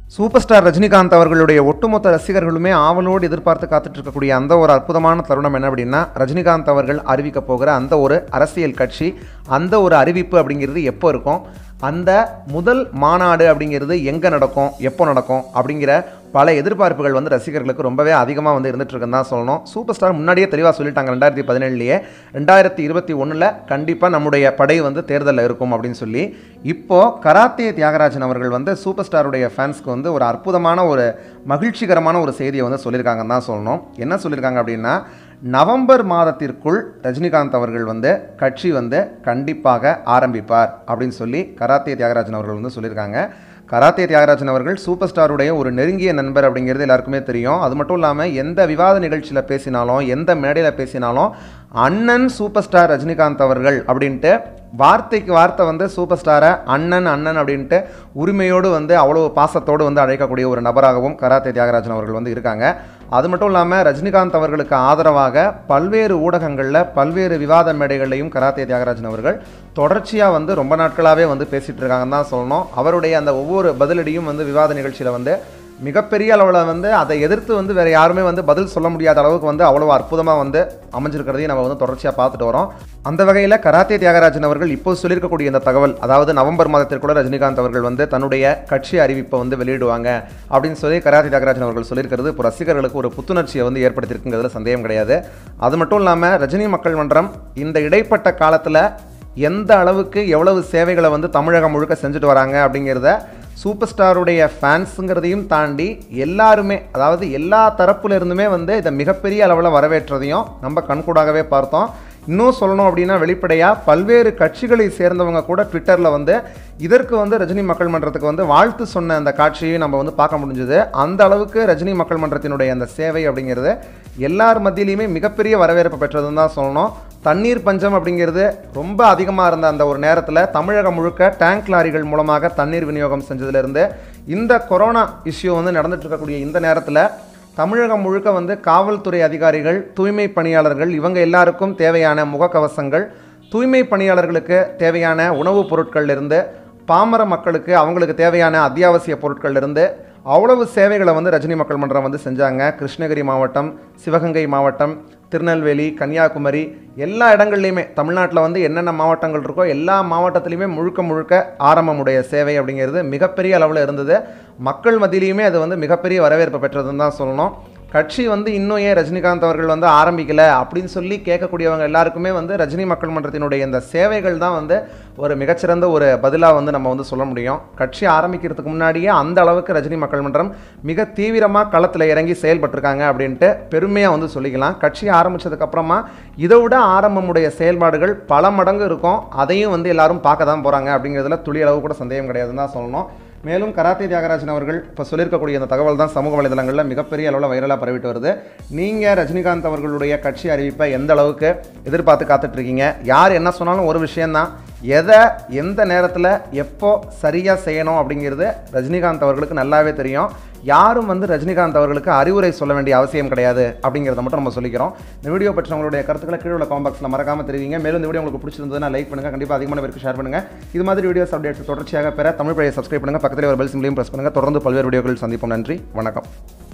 super star Rajinikanth அவர்களுடைய ஒட்டுமொத்த ரசிகர்களுமே ஆவலோடு எதிர்பார்த்து காத்துட்டு இருக்கக்கூடிய அந்த ஒரு அற்புதமான தருணம் என்ன அப்படின்னா ரஜினிகாந்த் அவர்கள் அறிவிக்க போகிற அந்த ஒரு அரசியல் கட்சி அந்த ஒரு அறிவிப்பு அப்படிங்கிறது எப்போ இருக்கும் அந்த முதல் மாநாடு அப்படிங்கிறது எங்கே நடக்கும் எப்போ நடக்கும் அப்படிங்கிற பல எதிர்பார்ப்புகள் வந்து ரசிகர்களுக்கு ரொம்பவே அதிகமாக வந்து இருந்துட்டு இருக்குன்னு தான் சொல்லணும் சூப்பர் ஸ்டார் முன்னாடியே தெளிவாக சொல்லிட்டாங்க ரெண்டாயிரத்தி பதினேழுலேயே ரெண்டாயிரத்தி இருபத்தி ஒன்றில் கண்டிப்பாக நம்முடைய படை வந்து தேர்தலில் இருக்கும் அப்படின்னு சொல்லி இப்போது கராத்தே தியாகராஜன் அவர்கள் வந்து சூப்பர் ஸ்டாருடைய ஃபேன்ஸ்க்கு வந்து ஒரு அற்புதமான ஒரு மகிழ்ச்சிகரமான ஒரு செய்தியை வந்து சொல்லியிருக்காங்கன்னு தான் சொல்லணும் என்ன சொல்லியிருக்காங்க அப்படின்னா நவம்பர் மாதத்திற்குள் ரஜினிகாந்த் அவர்கள் வந்து கட்சி வந்து கண்டிப்பாக ஆரம்பிப்பார் அப்படின்னு சொல்லி கராத்தே தியாகராஜன் அவர்கள் வந்து சொல்லியிருக்காங்க கராத்தே தியாகராஜன் அவர்கள் சூப்பர் ஸ்டாருடைய ஒரு நெருங்கிய நண்பர் அப்படிங்கிறது எல்லாருக்குமே தெரியும் அது மட்டும் இல்லாமல் எந்த விவாத நிகழ்ச்சியில் பேசினாலும் எந்த மேடையில் பேசினாலும் அண்ணன் சூப்பர் ஸ்டார் ரஜினிகாந்த் அவர்கள் அப்படின்ட்டு வார்த்தைக்கு வார்த்தை வந்து சூப்பர் ஸ்டாரை அண்ணன் அண்ணன் அப்படின்ட்டு உரிமையோடு வந்து அவ்வளோ பாசத்தோடு வந்து அழைக்கக்கூடிய ஒரு நபராகவும் கராத்தே தியாகராஜன் அவர்கள் வந்து இருக்காங்க அது மட்டும் இல்லாமல் ரஜினிகாந்த் அவர்களுக்கு ஆதரவாக பல்வேறு ஊடகங்களில் பல்வேறு விவாத மேடைகள்லையும் கராத்தே தியாகராஜன் அவர்கள் தொடர்ச்சியாக வந்து ரொம்ப நாட்களாகவே வந்து பேசிகிட்டு இருக்காங்கன்னு தான் சொல்லணும் அவருடைய அந்த ஒவ்வொரு பதிலடியும் வந்து விவாத நிகழ்ச்சியில் வந்து மிகப்பெரிய அளவில் வந்து அதை எதிர்த்து வந்து வேறு யாருமே வந்து பதில் சொல்ல முடியாத அளவுக்கு வந்து அவ்வளோ அற்புதமாக வந்து அமைஞ்சிருக்கிறதையும் நம்ம வந்து தொடர்ச்சியாக பார்த்துட்டு வரோம் அந்த வகையில் கராத்தே தியாகராஜன் அவர்கள் இப்போ சொல்லியிருக்கக்கூடிய இந்த தகவல் அதாவது நவம்பர் மாதத்திற்குள்ள ரஜினிகாந்த் அவர்கள் வந்து தன்னுடைய கட்சி அறிவிப்பை வந்து வெளியிடுவாங்க அப்படின்னு சொல்லி கராத்தே தியாகராஜன் அவர்கள் சொல்லியிருக்கிறது இப்போ ரசிகர்களுக்கு ஒரு புத்துணர்ச்சியை வந்து ஏற்படுத்தியிருக்குங்கிறதுல சந்தேகம் கிடையாது அது மட்டும் இல்லாமல் ரஜினி மக்கள் மன்றம் இந்த இடைப்பட்ட காலத்தில் எந்த அளவுக்கு எவ்வளவு சேவைகளை வந்து தமிழகம் முழுக்க செஞ்சுட்டு வராங்க அப்படிங்கிறத சூப்பர் ஸ்டாருடைய ஃபேன்ஸுங்கிறதையும் தாண்டி எல்லாருமே அதாவது எல்லா தரப்புல இருந்துமே வந்து இதை மிகப்பெரிய அளவில் வரவேற்றதையும் நம்ம கண்கூடாகவே பார்த்தோம் இன்னும் சொல்லணும் அப்படின்னா வெளிப்படையாக பல்வேறு கட்சிகளை சேர்ந்தவங்க கூட ட்விட்டரில் வந்து இதற்கு வந்து ரஜினி மக்கள் மன்றத்துக்கு வந்து வாழ்த்து சொன்ன அந்த காட்சியை நம்ம வந்து பார்க்க முடிஞ்சுது அந்த அளவுக்கு ரஜினி மக்கள் மன்றத்தினுடைய அந்த சேவை அப்படிங்கிறது எல்லார் மத்தியிலையுமே மிகப்பெரிய வரவேற்பு பெற்றதுன்னு தான் சொல்லணும் தண்ணீர் பஞ்சம் அப்படிங்கிறது ரொம்ப அதிகமாக இருந்த அந்த ஒரு நேரத்தில் தமிழகம் முழுக்க டேங்க் லாரிகள் மூலமாக தண்ணீர் விநியோகம் செஞ்சதுலேருந்து இந்த கொரோனா இஷ்யூ வந்து நடந்துட்டு இருக்கக்கூடிய இந்த நேரத்தில் தமிழகம் முழுக்க வந்து காவல்துறை அதிகாரிகள் தூய்மை பணியாளர்கள் இவங்க எல்லாருக்கும் தேவையான முகக்கவசங்கள் தூய்மை பணியாளர்களுக்கு தேவையான உணவுப் பொருட்கள்ல இருந்து பாமர மக்களுக்கு அவங்களுக்கு தேவையான அத்தியாவசிய பொருட்கள்ல இருந்து அவ்வளவு சேவைகளை வந்து ரஜினி மக்கள் மன்றம் வந்து செஞ்சாங்க கிருஷ்ணகிரி மாவட்டம் சிவகங்கை மாவட்டம் திருநெல்வேலி கன்னியாகுமரி எல்லா இடங்கள்லையுமே தமிழ்நாட்டில் வந்து என்னென்ன மாவட்டங்கள் இருக்கோ எல்லா மாவட்டத்துலையுமே முழுக்க முழுக்க ஆரம்பமுடைய சேவை அப்படிங்கிறது மிகப்பெரிய அளவில் இருந்தது மக்கள் மத்தியிலையுமே அது வந்து மிகப்பெரிய வரவேற்பு பெற்றதுன்னு தான் சொல்லணும் கட்சி வந்து இன்னும் ஏன் ரஜினிகாந்த் அவர்கள் வந்து ஆரம்பிக்கல அப்படின்னு சொல்லி கேட்கக்கூடியவங்க எல்லாருக்குமே வந்து ரஜினி மக்கள் மன்றத்தினுடைய இந்த சேவைகள் தான் வந்து ஒரு மிகச்சிறந்த ஒரு பதிலாக வந்து நம்ம வந்து சொல்ல முடியும் கட்சி ஆரம்பிக்கிறதுக்கு முன்னாடியே அந்த அளவுக்கு ரஜினி மக்கள் மன்றம் மிக தீவிரமாக களத்தில் இறங்கி செயல்பட்டிருக்காங்க அப்படின்ட்டு பெருமையாக வந்து சொல்லிக்கலாம் கட்சி ஆரம்பித்ததுக்கப்புறமா இதை விட ஆரம்பமுடைய செயல்பாடுகள் பல மடங்கு இருக்கும் அதையும் வந்து எல்லாரும் பார்க்க தான் போகிறாங்க அப்படிங்கிறதுல துளி அளவு கூட சந்தேகம் கிடையாதுன்னு தான் சொல்லணும் மேலும் கராத்தே தியாகராஜன் அவர்கள் இப்போ சொல்லியிருக்கக்கூடிய அந்த தகவல் தான் சமூக வலைதளங்களில் மிகப்பெரிய அளவில் வைரலாக பரவிட்டு வருது நீங்கள் ரஜினிகாந்த் அவர்களுடைய கட்சி அறிவிப்பை எந்த அளவுக்கு எதிர்பார்த்து காத்துட்டு இருக்கீங்க யார் என்ன சொன்னாலும் ஒரு விஷயந்தான் எதை எந்த நேரத்தில் எப்போ சரியாக செய்யணும் அப்படிங்கிறது ரஜினிகாந்த் அவர்களுக்கு நல்லாவே தெரியும் யாரும் வந்து ரஜினிகாந்த் அவர்களுக்கு அறிவுரை சொல்ல வேண்டிய அவசியம் கிடையாது அப்படிங்கிறத மட்டும் நம்ம சொல்லிக்கிறோம் இந்த வீடியோ பற்றி உங்களுடைய கருத்துக்களை கீழே உள்ள காம்பாக்ஸில் மறக்காமல் தெரிவிங்க மேலும் இந்த வீடியோ உங்களுக்கு பிடிச்சிருந்ததுன்னா லைக் பண்ணுங்கள் கண்டிப்பாக அதிகமான பேருக்கு ஷேர் பண்ணுங்கள் இது மாதிரி வீடியோஸ் அப்டேட்ஸ் தொடர்ச்சியாக பெற தமிழ் பழைய சப்ஸ்கிரைப் பண்ணுங்கள் பக்கத்தில் ஒரு பெல் சிம்லையும் ப்ரெஸ் பண்ணுங்கள் தொடர்ந்து பல்வேறு வீடியோக்கள் சந்திப்போம் நன்றி வணக்கம்